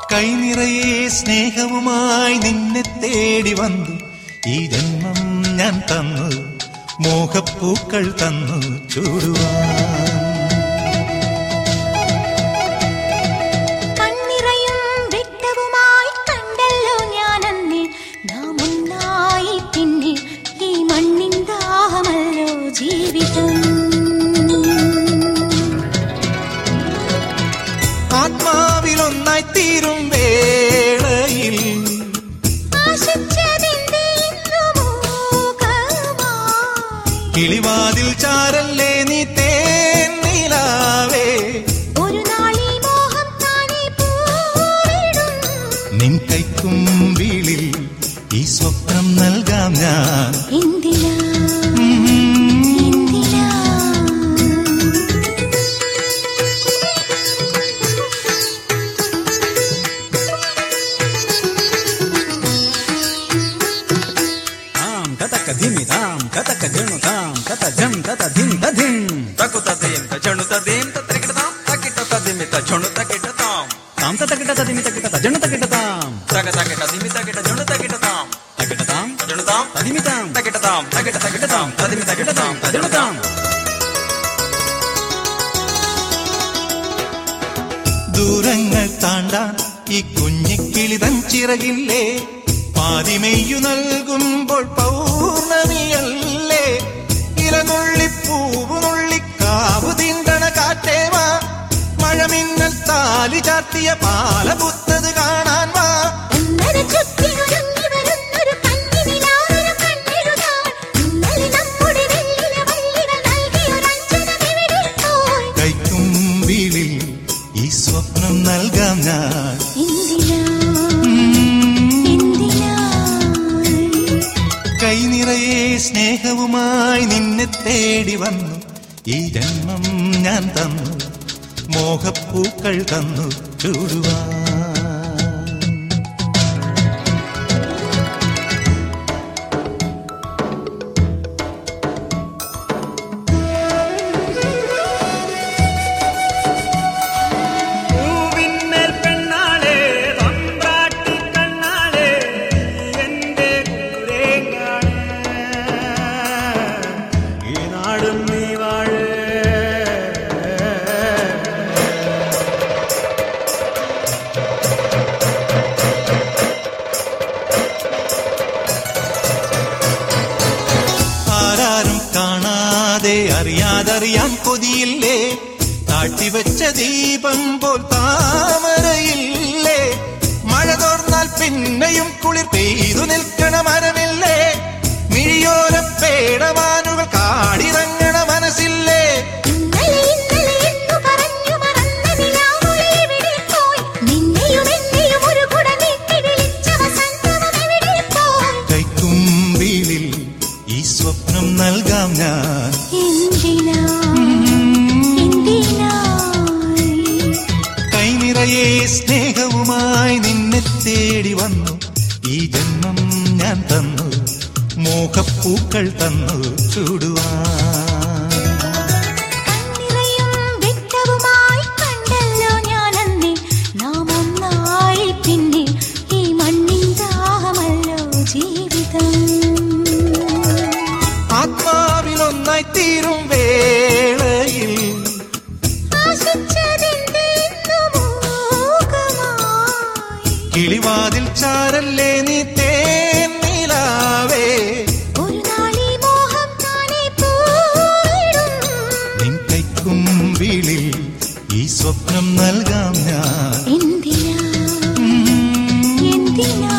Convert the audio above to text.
കൈനിറയെ സ്നേഹവുമായി നിന്നെ തേടി വന്നു ഈ ജന്മം ഞാൻ തന്നു മോഹപ്പൂക്കൾ തന്നു ചൂടുവാൻ കണ്ണിറയും വെട്ടവുമായി കണ്ടല്ലോ ഞാനന്ന് നാം ഒന്നായി പിന്നെ ഈ മണ്ണിൻ ദാഹമല്ലോ ജീവിതം ആത്മാവിലൊന്നായി തീരും വേളയിൽ ആശിച്ചതെന്തേ ഇന്നു മൂകമായി? കിളിവാതിൽ ചാരല്ലേ നീ തേന്നിലാവേ ഒരു നാളീ മോഹം താനേ പൂവിടും നിൻ കൈക്കുമ്പിളിൽ ഈ സ്വപ്നം നൽകാം ഞാൻ എന്തിനാ ഉം. എന്തിനാ తాం తతక ధిమి తాం తతక జను తాం తత జం తత ధిం తధిం తకుత దేంత జణుత దేంత త్రికిటతాం తకిట తదిమిత జణుత కిటతాం తాం తతకిట తదిమి తకిట జను తకిట తాం తగ తకిట దిమి తకిట జణు తకిటతాం తకిట తాం జణుతాం తదిమి తాం తకిటతాం తకిట తకిటతాం తదిమి తకిటతాం జను తాం ദൂരങ്ങൾ താണ്ടാൻ ഈ കുഞ്ഞിക്കിളിതൻ ചിറകില്ലേ പാതിമെയ്യു നൽകുമ്പോൾ പൗർണമിയല്ലേ ഇലനുള്ളി പൂവുനുള്ളി കാവു തീണ്ടണ കാറ്റേവാ മഴമിന്നൽ താലി ചാർത്തിയ പാലപുത്തത് കാണാൻ വാ ഒന്നര ചുറ്റിനൊരുങ്ങി വരുന്നൊരു കന്നിനിലാവൊരു കണ്ണെഴുതാൻ. ഇന്നലെ നമ്മുടെ വെള്ളില വള്ളികൾ നൽകിയൊരഞ്ജനമെവിടെ പോയി? കൈക്കുമ്പിളിൽ ഈ സ്വപ്നം നൽകാം ഞാൻ എന്തിനാ? എന്തിനാ? കൈനിറയെ സ്നേഹവുമായി നിന്നെ തേടി വന്നു ഈ ജന്മം ഞാൻ തന്നു മോഹപ്പൂക്കൾ തന്നു ചൂടുവാൻ പൂവിന്മേൽ പെണ്ണാളെ തമ്പ്രാട്ടി കണ്ണാളെ എന്റെ കൂരേങ്ങാണ് ഈ നാടും നീ വാഴേ ആരാരും കാണാതെ അറിയാതറിയാൻ കൊതിയില്ലേ താട്ടിവെച്ച ദീപം പോൽ താമരയില്ലേ മഴ തോർന്നാൽ പിന്നെയും കുളിർ പെയ്തു നിൽക്കണ മരമില്ലേ മിഴിയോര പേടമാനുകൾ കാടിറങ്ങണ മനസ്സില്ലേ ഇന്നലെ ഇന്നലെ എന്നു പറഞ്ഞു മറന്ന നിലാവൊളിയെവിടെ പോയി? നിന്നെയും എന്നെയും ഒരു കുട നീട്ടി വിളിച്ച വസന്തമെവിടെ പോയി? കൈക്കുമ്പിളിൽ ഈ സ്വപ്നം നൽകാം ഞാൻ എന്തിനാ? എന്തിനാ? കൈനിറയെ സ്നേഹവുമായി നിന്നെ തേടി വന്നു ഈ ജന്മം ഞാൻ തന്നു മോഹപ്പൂക്കൾ തന്നു ചൂടുവാൻ കണ്ണിറയും വെട്ടവുമായി കണ്ടല്ലോ ഞാനന്നേ നാം ഒന്നായി പിന്നെ ഈ മണ്ണിൻ ദാഹമല്ലോ ജീവിതം ആത്മാവിലൊന്നായി തീരും വേളയിൽ ആശിച്ചതെന്തേ ഇന്നു മൂകമായി? കിളിവാതിൽ ചാരല്ലേ നീ തേന്നിലാവേ ഒരു നാളീ മോഹം താനേ പൂവിടും. നിൻ കൈക്കുമ്പിളിൽ ഈ സ്വപ്നം നൽകാം ഞാൻ എന്തിനാ എന്തിനാ